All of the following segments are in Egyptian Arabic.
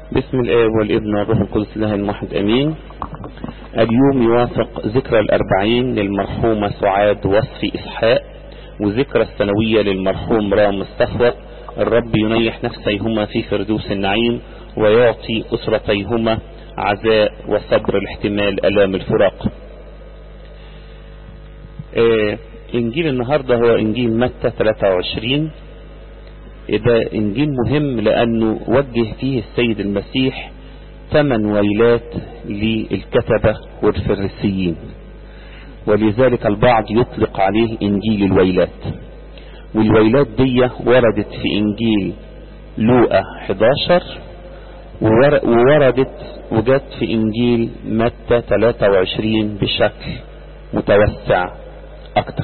باسم الآب والابن والروح القدس الله الواحد أمين اليوم يوافق ذكرى الأربعين للمرحومة سعاد وصفي إسحاق وذكرى السنوية للمرحوم رام الصفوة الرب ينيح نفسيهما في فردوس النعيم ويعطي أسرتيهما عزاء وصبر الاحتمال ألام الفراق آه إنجيل النهاردة هو إنجيل متى 23 ده إنجيل مهم لأنه وجه فيه السيد المسيح ثمن ويلات للكتبة والفريسيين ولذلك البعض يطلق عليه إنجيل الويلات والويلات دي وردت في إنجيل لوقا 11 ووردت وجت في إنجيل متى 23 بشكل متوسع أكتر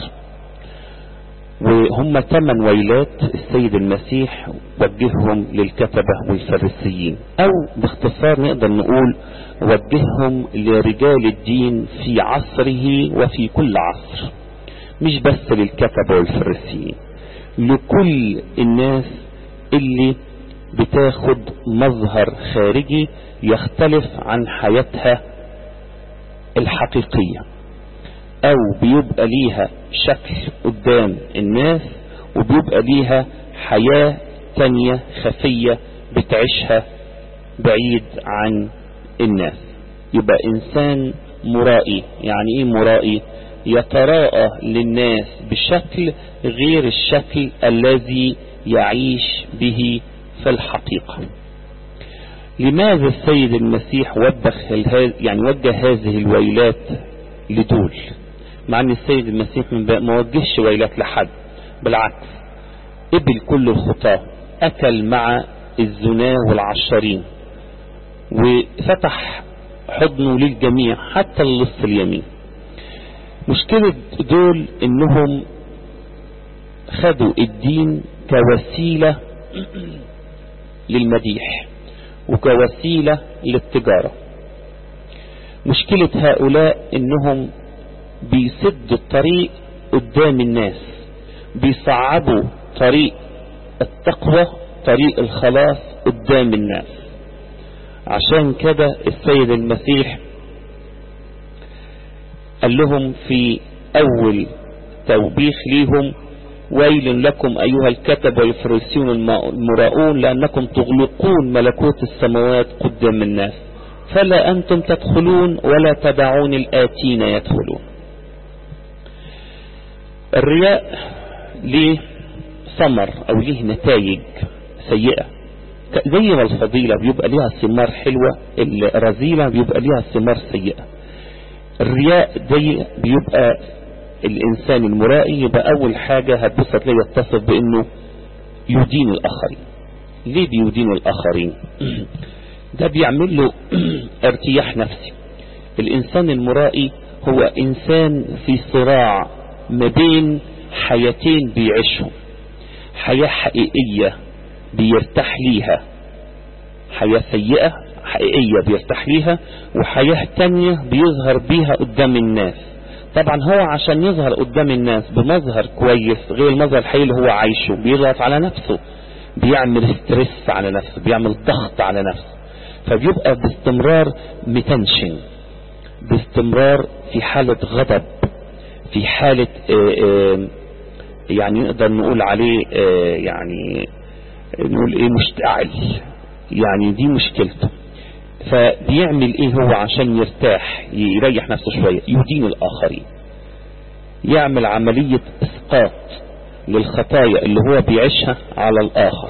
وهم ثمان ويلات السيد المسيح وجههم للكتبة والفريسيين او باختصار نقدر نقول وجههم لرجال الدين في عصره وفي كل عصر مش بس للكتبة والفريسيين لكل الناس اللي بتاخد مظهر خارجي يختلف عن حياتها الحقيقيه او بيبقى ليها شكل قدام الناس وبيبقى ليها حياة تانية خفية بتعيشها بعيد عن الناس يبقى انسان مرائي يعني ايه مرائي يتراءى للناس بشكل غير الشكل الذي يعيش به في الحقيقة لماذا السيد المسيح وبخ يعني وجه هذه الويلات لدول مع ان السيد المسيح ما وجهش ويلات لحد بالعكس قبل كل الخطاة اكل مع الزناه والعشارين وفتح حضنه للجميع حتى اللص اليمين مشكلة دول انهم خدوا الدين كوسيلة للمديح وكوسيلة للتجارة مشكلة هؤلاء انهم بيسدوا الطريق قدام الناس بيصعبوا طريق التقوى طريق الخلاص قدام الناس عشان كده السيد المسيح قال لهم في اول توبيخ ليهم ويل لكم ايها الكتب والفريسيون المراؤون لانكم تغلقون ملكوت السماوات قدام الناس فلا انتم تدخلون ولا تدعون الاتين يدخلون الرياء ليه ثمر او ليه نتائج سيئة زي ما الفضيلة بيبقى ليها ثمار حلوة الرذيلة بيبقى ليها ثمار سيئة الرياء دي بيبقى الانسان المرائي يبقى اول حاجة هتبص تلاقي يتصف بانه يدين الاخرين ليه بيدين الاخرين ده بيعمل له ارتياح نفسي الانسان المرائي هو انسان في صراع ما بين حياتين بيعيشهم حياة حقيقية بيرتاح ليها حياة سيئة حقيقية بيرتاح ليها وحياة تانية بيظهر بيها قدام الناس طبعا هو عشان يظهر قدام الناس بمظهر كويس غير المظهر الحقيقي اللي هو عايشه بيضغط على نفسه بيعمل ستريس على نفسه بيعمل ضغط على نفسه فبيبقى باستمرار متنشن باستمرار في حالة غضب في حالة آآ آآ يعني نقدر نقول عليه يعني نقول ايه مشتعل يعني دي مشكلته فبيعمل ايه هو عشان يرتاح يريح نفسه شوية يدين الاخرين يعمل عملية اسقاط للخطايا اللي هو بيعيشها على الاخر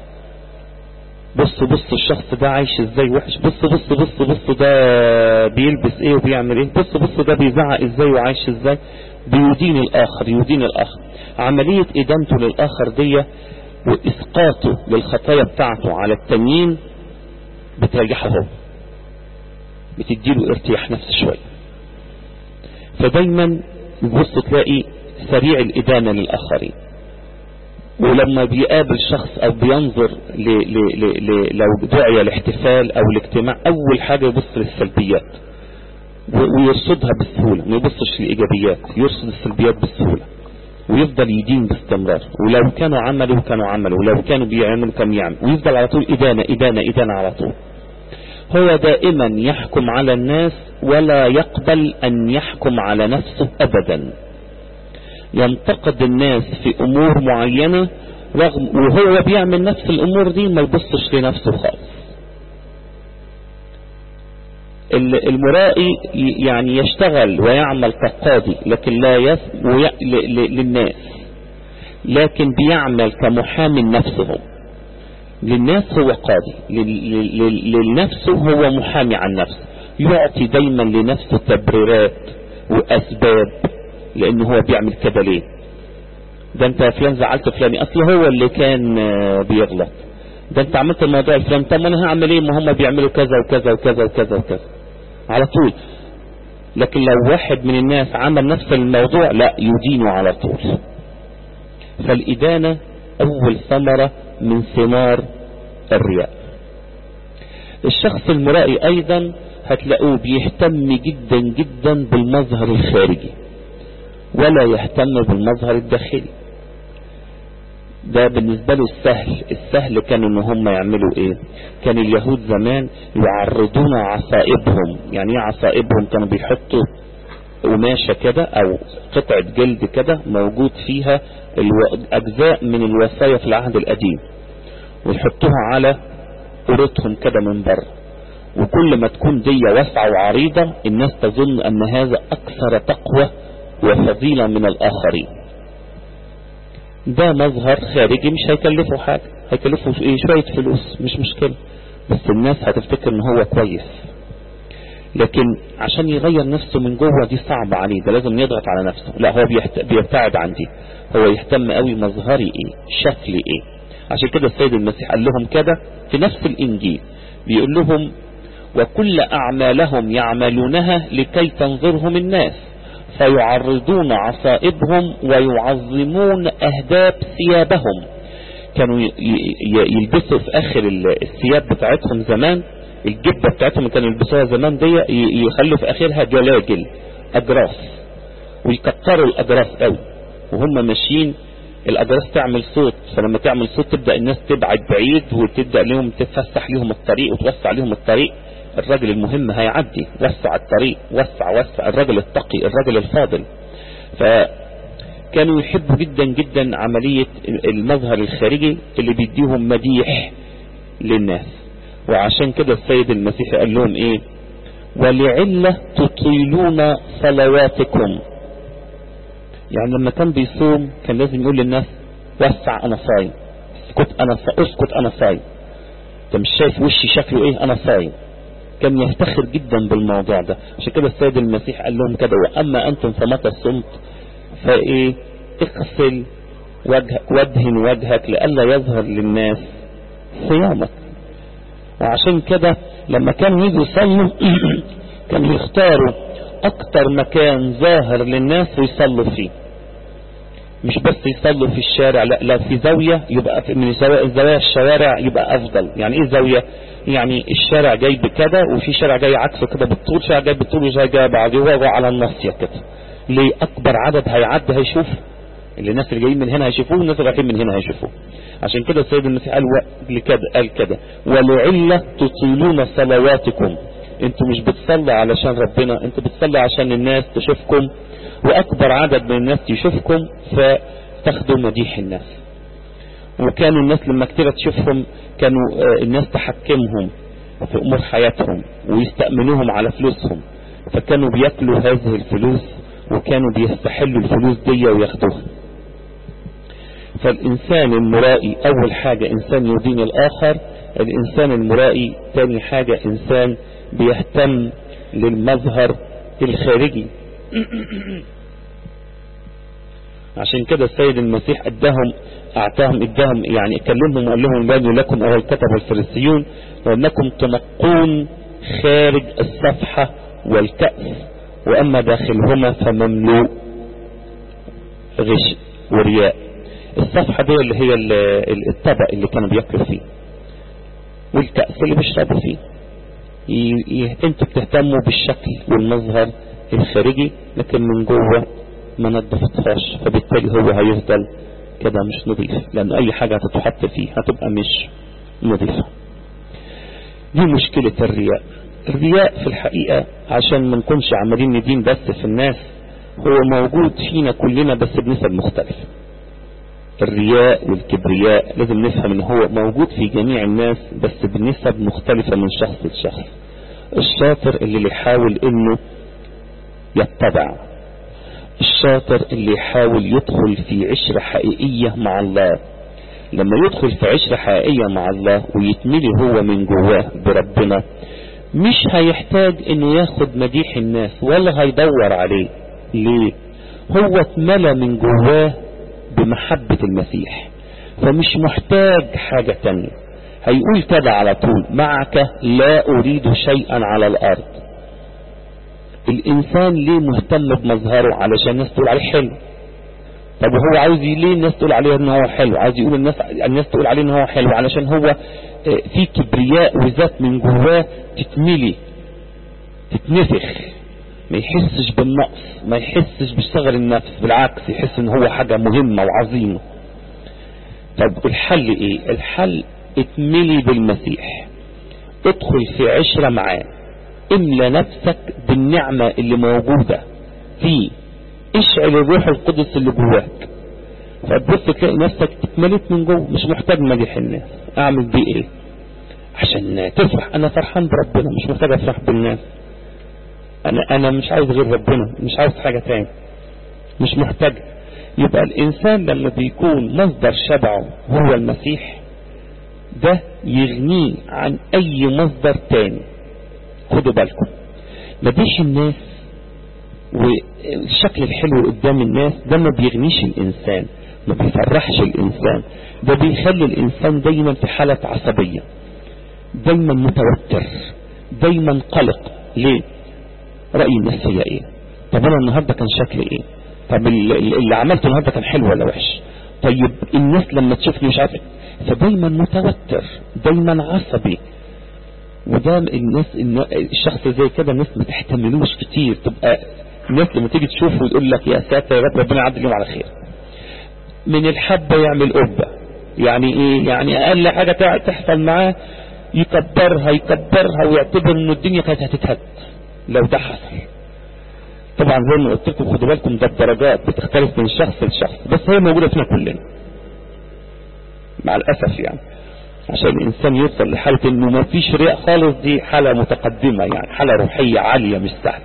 بص بص الشخص ده عايش ازاي وحش بص بص بص بص ده بيلبس ايه وبيعمل ايه بص بص ده بيزعق ازاي وعايش ازاي بيدين الاخر يدين الاخر عملية ادانته للاخر دي واسقاطه للخطايا بتاعته على التانيين بتريحه هو بتديله ارتياح نفسي شوية فدايما بص تلاقي سريع الادانة للاخرين ولما بيقابل شخص او بينظر ل ل ل ل لو دعي الاحتفال او الاجتماع اول حاجة يبص للسلبيات ويرصدها بسهولة ما يبصش للايجابيات يرصد السلبيات بسهولة ويفضل يدين باستمرار ولو كانوا عملوا كانوا عملوا ولو كانوا بيعملوا كانوا يعملوا ويفضل على طول إدانة إدانة إدانة على طول هو دائما يحكم على الناس ولا يقبل أن يحكم على نفسه أبدا ينتقد الناس في أمور معينة رغم وهو بيعمل نفس الأمور دي ما يبصش لنفسه خالص المرائي يعني يشتغل ويعمل كقاضي لكن لا يس للناس لكن بيعمل كمحامي نفسه للناس هو قاضي للنفس هو محامي عن نفسه يعطي دايما لنفسه تبريرات واسباب لانه هو بيعمل كده ليه ده انت فلان زعلت فلاني اصل هو اللي كان بيغلط ده انت عملت الموضوع الفلاني طب انا هعمل ايه ما هم بيعملوا كذا وكذا وكذا وكذا وكذا على طول لكن لو واحد من الناس عمل نفس الموضوع لا يدينه على طول فالإدانة أول ثمرة من ثمار الرياء الشخص المرائي أيضا هتلاقوه بيهتم جدا جدا بالمظهر الخارجي ولا يهتم بالمظهر الداخلي ده بالنسبة له السهل السهل كان ان هم يعملوا ايه كان اليهود زمان يعرضون عصائبهم يعني ايه عصائبهم كانوا بيحطوا قماشة كده او قطعة جلد كده موجود فيها اجزاء من الوصايا في العهد القديم ويحطوها على قرطهم كده من بره وكل ما تكون دي واسعة وعريضة الناس تظن ان هذا اكثر تقوى وفضيلة من الاخرين ده مظهر خارجي مش هيكلفه حاجة هيكلفه ايه شوية فلوس مش مشكلة بس الناس هتفتكر ان هو كويس لكن عشان يغير نفسه من جوه دي صعبة عليه ده لازم يضغط على نفسه لا هو بيحت... بيبتعد عن دي هو يهتم قوي مظهري ايه شكلي ايه عشان كده السيد المسيح قال لهم كده في نفس الانجيل بيقول لهم وكل اعمالهم يعملونها لكي تنظرهم الناس فيعرضون عصائبهم ويعظمون اهداب ثيابهم كانوا يلبسوا في اخر الثياب بتاعتهم زمان الجبة بتاعتهم كانوا يلبسوها زمان دي يخلوا في اخرها جلاجل اجراس ويكتروا الاجراس قوي وهم ماشيين الاجراس تعمل صوت فلما تعمل صوت تبدأ الناس تبعد بعيد وتبدأ لهم تفتح لهم الطريق وتوسع لهم الطريق الراجل المهم هيعدي وسع الطريق وسع وسع الراجل التقي الراجل الفاضل فكانوا يحبوا جدا جدا عملية المظهر الخارجي اللي بيديهم مديح للناس وعشان كده السيد المسيح قال لهم ايه ولعلة تطيلون صلواتكم يعني لما كان بيصوم كان لازم يقول للناس وسع انا صايم اسكت انا صايم اسكت انا صايم انت مش شايف وشي شكله ايه انا صايم كان يفتخر جدا بالموضوع ده عشان كده السيد المسيح قال لهم كده واما انتم فمتى صمت فايه اغسل وجهك وادهن وجهك لئلا يظهر للناس صيامك وعشان كده لما كانوا يجوا يصلوا كانوا يختاروا اكتر مكان ظاهر للناس ويصلوا فيه مش بس يصلوا في الشارع لا لا في زاوية يبقى في من زوايا الشوارع يبقى افضل يعني ايه زاوية يعني الشارع جاي بكده وفي شارع جاي عكسه كده بالطول شارع جاي بالطول وشارع جاي بعد هو على الناصية كده ليه اكبر عدد هيعدي هيشوف اللي الناس اللي جايين من هنا هيشوفوه والناس اللي رايحين من هنا هيشوفوه عشان كده السيد المسيح قال لكده قال كده ولعلة تطيلون صلواتكم انتوا مش بتصلوا علشان ربنا انتوا بتصلوا عشان الناس تشوفكم واكبر عدد من الناس يشوفكم فتاخدوا مديح الناس وكانوا الناس لما كتير تشوفهم كانوا الناس تحكمهم في امور حياتهم ويستأمنوهم على فلوسهم فكانوا بياكلوا هذه الفلوس وكانوا بيستحلوا الفلوس دي وياخدوها فالإنسان المرائي أول حاجة إنسان يدين الآخر الإنسان المرائي تاني حاجة إنسان بيهتم للمظهر الخارجي عشان كده السيد المسيح اداهم اعطاهم اداهم يعني كلمهم وقال لهم بانوا لكم ايها الكتب والفريسيون وانكم تنقون خارج الصفحة والكأس واما داخلهما فمملوء غش ورياء الصفحة دي اللي هي الطبق اللي كانوا بياكلوا فيه والكأس اللي بيشربوا فيه انتوا بتهتموا بالشكل والمظهر الخارجي لكن من جوه ما نظفتهاش فبالتالي هو هيفضل كده مش نظيف لان اي حاجة هتتحط فيه هتبقى مش نظيفة دي مشكلة الرياء الرياء في الحقيقة عشان ما نكونش عمالين ندين بس في الناس هو موجود فينا كلنا بس بنسب مختلفة الرياء والكبرياء لازم نفهم ان هو موجود في جميع الناس بس بنسب مختلفة من شخص لشخص الشاطر اللي يحاول انه يتبع الشاطر اللي يحاول يدخل في عشرة حقيقية مع الله لما يدخل في عشرة حقيقية مع الله ويتملي هو من جواه بربنا مش هيحتاج انه ياخد مديح الناس ولا هيدور عليه ليه هو اتملى من جواه بمحبة المسيح فمش محتاج حاجة تانية هيقول كده على طول معك لا اريد شيئا على الارض الانسان ليه مهتم بمظهره علشان الناس تقول عليه حلو طب وهو عاوز ليه الناس تقول عليه ان هو حلو عايز يقول الناس الناس تقول عليه ان هو حلو علشان هو في كبرياء وذات من جواه تتملي تتنفخ ما يحسش بالنقص ما يحسش بصغر النفس بالعكس يحس ان هو حاجة مهمة وعظيمة طب الحل ايه الحل اتملي بالمسيح ادخل في عشرة معاه املى نفسك بالنعمة اللي موجودة فيه اشعل الروح القدس اللي جواك فتبص تلاقي نفسك اتمليت من جوه مش محتاج مدح الناس اعمل بيه ايه عشان تفرح انا فرحان بربنا مش محتاج افرح بالناس انا انا مش عايز غير ربنا مش عايز حاجة تاني مش محتاج يبقى الانسان لما بيكون مصدر شبعه هو المسيح ده يغنيه عن اي مصدر تاني خدوا بالكم مديح الناس والشكل الحلو قدام الناس ده ما بيغنيش الانسان ما بيفرحش الانسان ده بيخلي الانسان دايما في حالة عصبية دايما متوتر دايما قلق ليه رأي الناس هي ايه طب انا النهاردة كان شكلي ايه طب اللي عملته النهاردة كان حلو ولا وحش طيب الناس لما تشوفني مش عارف فدايما متوتر دايما عصبي وده الناس الشخص زي كده الناس ما تحتملوش كتير تبقى الناس لما تيجي تشوفه وتقول لك يا ساتر يا رب ربنا يعدي اليوم على خير من الحبة يعمل قبة يعني ايه يعني اقل حاجة تحصل معاه يكبرها يكبرها ويعتبر ان الدنيا كانت هتتهد لو ده حصل طبعا زي ما قلت لكم خدوا بالكم ده الدرجات بتختلف من شخص لشخص بس هي موجودة فينا كلنا مع الاسف يعني عشان الانسان يوصل لحالة انه ما فيش رياء خالص دي حالة متقدمة يعني حالة روحية عالية مش سهلة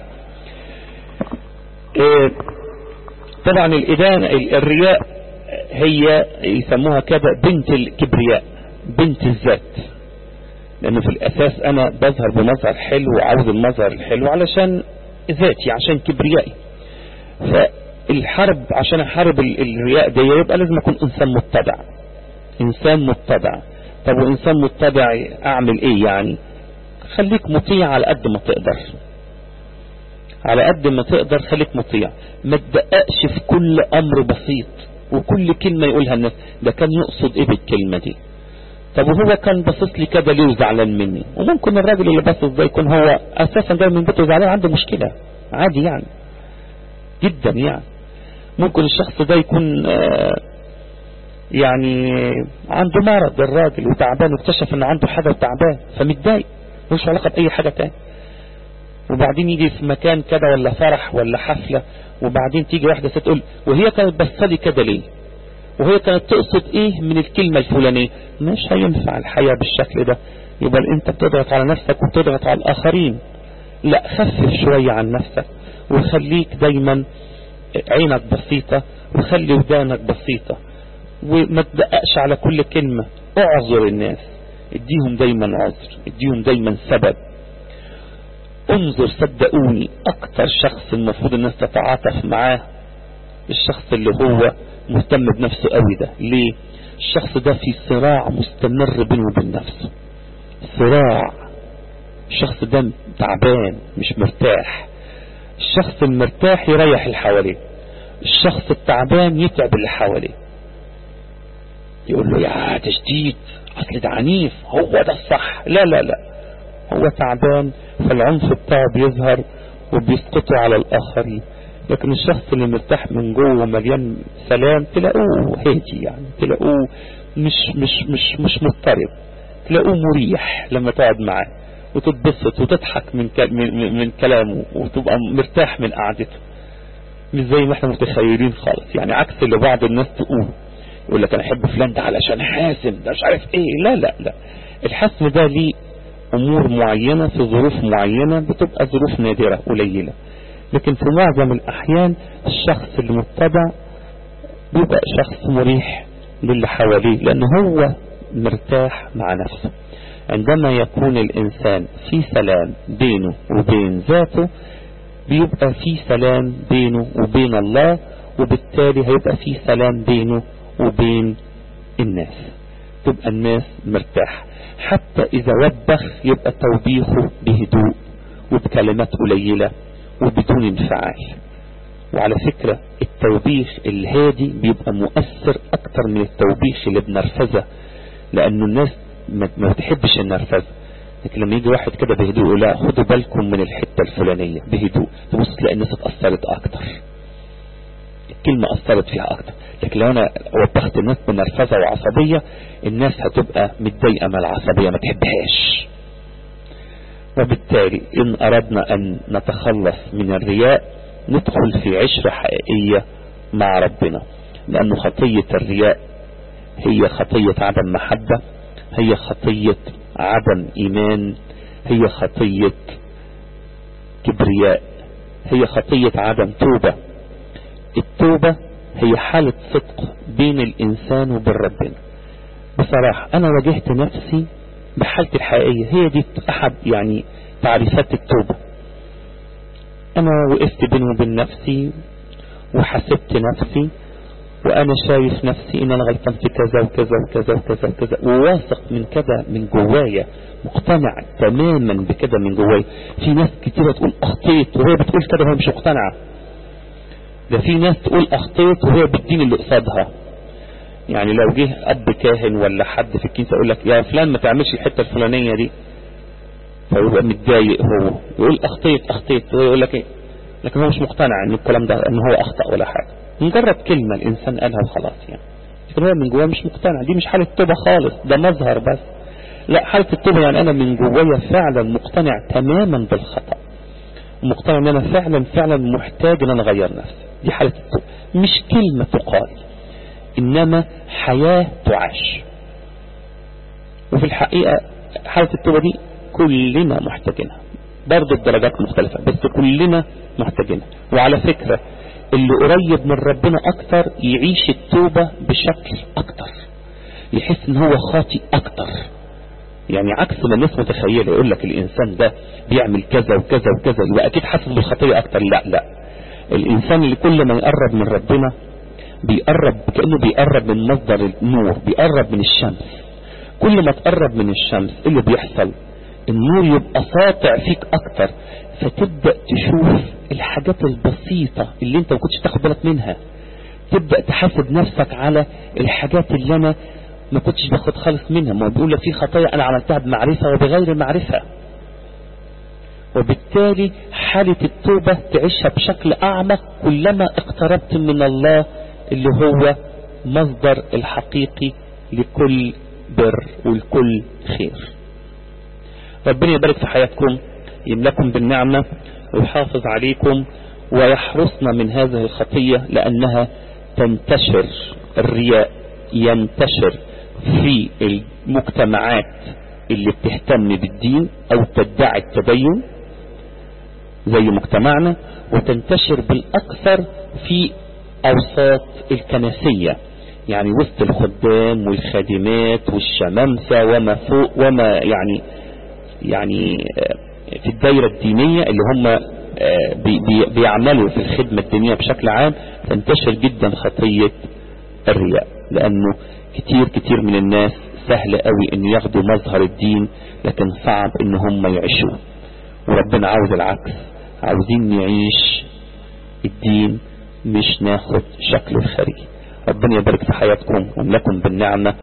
إيه طبعا الإدانة الرياء هي يسموها كده بنت الكبرياء بنت الذات لأنه في الأساس أنا بظهر بمظهر حلو وعاوز المظهر الحلو علشان ذاتي عشان كبريائي فالحرب عشان أحارب الرياء دي يبقى لازم أكون إنسان متبع إنسان متبع طب وإنسان متبع أعمل إيه يعني خليك مطيع على قد ما تقدر على قد ما تقدر خليك مطيع ما تدققش في كل امر بسيط وكل كلمة يقولها الناس ده كان يقصد ايه بالكلمة دي طب وهو كان باصص لي كده ليه وزعلان مني وممكن الراجل اللي باصص ده يكون هو اساسا جاي من بيته زعلان عنده مشكلة عادي يعني جدا يعني ممكن الشخص ده يكون آه يعني عنده مرض الراجل وتعبان واكتشف ان عنده حاجة وتعبان فمتضايق ملوش علاقة بأي حاجة تاني وبعدين يجي في مكان كده ولا فرح ولا حفلة وبعدين تيجي واحدة تقول وهي كانت بصلي كده ليه وهي كانت تقصد ايه من الكلمة الفلانية مش هينفع الحياة بالشكل ده يبقى انت بتضغط على نفسك وبتضغط على الاخرين لا خفف شوية عن نفسك وخليك دايما عينك بسيطة وخلي ودانك بسيطة وما تدققش على كل كلمة اعذر الناس اديهم دايما عذر اديهم دايما سبب انظر صدقوني اكتر شخص المفروض الناس تتعاطف معاه الشخص اللي هو مهتم بنفسه قوي ده ليه الشخص ده في صراع مستمر بينه وبين نفسه صراع الشخص ده تعبان مش مرتاح الشخص المرتاح يريح اللي حواليه الشخص التعبان يتعب اللي حواليه يقول له يا تشديد اصل ده عنيف هو ده الصح لا لا لا هو تعبان فالعنف بتاعه بيظهر وبيسقطه على الآخرين لكن الشخص اللي مرتاح من جوه مليان سلام تلاقوه هادي يعني تلاقوه مش مش مش مش مضطرب تلاقوه مريح لما تقعد معاه وتتبسط وتضحك من, من, من كلامه وتبقى مرتاح من قعدته مش زي ما احنا متخيلين خالص يعني عكس اللي بعض الناس تقول يقول لك انا احب فلان ده علشان حاسم ده مش عارف ايه لا لا لا الحسم ده ليه امور معينة في ظروف معينة بتبقى ظروف نادرة قليلة لكن في معظم الاحيان الشخص المتبع بيبقى شخص مريح للي حواليه لان هو مرتاح مع نفسه عندما يكون الانسان في سلام بينه وبين ذاته بيبقى في سلام بينه وبين الله وبالتالي هيبقى في سلام بينه وبين الناس تبقى الناس مرتاح حتى إذا وبخ يبقى توبيخه بهدوء وبكلمات قليلة وبدون انفعال وعلى فكرة التوبيخ الهادي بيبقى مؤثر أكتر من التوبيخ اللي بنرفزه لأنه الناس ما بتحبش النرفزة لكن لما يجي واحد كده بهدوء يقول لا خدوا بالكم من الحتة الفلانية بهدوء تبص تلاقي الناس اتأثرت أكتر الكلمة أثرت فيها أكتر لكن لو أنا وبخت الناس بنرفزة وعصبية الناس هتبقى متضايقة من العصبية ما تحبهاش وبالتالي إن أردنا أن نتخلص من الرياء ندخل في عشرة حقيقية مع ربنا لأن خطية الرياء هي خطية عدم محبة هي خطية عدم إيمان هي خطية كبرياء هي خطية عدم توبة التوبة هي حالة صدق بين الإنسان وبين ربنا بصراحة أنا واجهت نفسي بحالتي الحقيقية هي دي أحد يعني تعريفات التوبة أنا وقفت بيني وبين نفسي وحسبت نفسي وأنا شايف نفسي إن أنا غلطان في كذا وكذا وكذا وكذا وكذا وواثق من كذا من جوايا مقتنع تماما بكده من جوايا في ناس كتيرة تقول أخطيت وهي بتقول كده وهي مش مقتنعة ده في ناس تقول أخطيت وهي بالدين اللي قصادها يعني لو جه أب كاهن ولا حد في الكنيسة يقول لك يا فلان ما تعملش الحتة الفلانية دي فيبقى متضايق هو يقول أخطيت أخطيت وهو يقول لك إيه لكن هو مش مقتنع ان الكلام ده ان هو اخطأ ولا حاجة مجرد كلمة الانسان قالها وخلاص يعني لكن هو من جواه مش مقتنع دي مش حالة توبة خالص ده مظهر بس لا حالة التوبة يعني انا من جوايا فعلا مقتنع تماما بالخطأ ومقتنع ان انا فعلا فعلا محتاج ان انا اغير نفسي دي حالة التوبة مش كلمة تقال انما حياة تعاش وفي الحقيقة حالة التوبة دي كلنا محتاجينها برضه بدرجات مختلفة بس كلنا محتاجينها وعلى فكرة اللي قريب من ربنا اكتر يعيش التوبة بشكل اكتر يحس ان هو خاطئ اكتر يعني عكس ما الناس متخيلة يقول لك الانسان ده بيعمل كذا وكذا وكذا يبقى اكيد حاسس بالخطية اكتر لا لا الانسان اللي كل ما يقرب من ربنا بيقرب كأنه بيقرب من مصدر النور بيقرب من الشمس كل ما تقرب من الشمس إيه اللي بيحصل النور يبقى ساطع فيك اكتر فتبدأ تشوف الحاجات البسيطة اللي انت ما كنتش تاخد بالك منها تبدأ تحاسب نفسك على الحاجات اللي انا ما كنتش باخد خالص منها ما بيقول لك في خطايا انا عملتها بمعرفة وبغير معرفة وبالتالي حالة التوبة تعيشها بشكل اعمق كلما اقتربت من الله اللي هو مصدر الحقيقي لكل بر والكل خير ربنا يبارك في حياتكم يملكم بالنعمة ويحافظ عليكم ويحرصنا من هذه الخطية لأنها تنتشر الرياء ينتشر في المجتمعات اللي بتهتم بالدين أو تدعي التدين زي مجتمعنا وتنتشر بالأكثر في أوساط الكنسية يعني وسط الخدام والخادمات والشمامسة وما فوق وما يعني يعني في الدائرة الدينية اللي هم بي بي بيعملوا في الخدمة الدينية بشكل عام تنتشر جدا خطية الرياء لأنه كتير كتير من الناس سهل قوي ان ياخدوا مظهر الدين لكن صعب ان هم يعيشوه وربنا عاوز العكس عاوزين نعيش الدين مش ناخد شكله الخارجي ربنا يبارك في حياتكم وملكم بالنعمة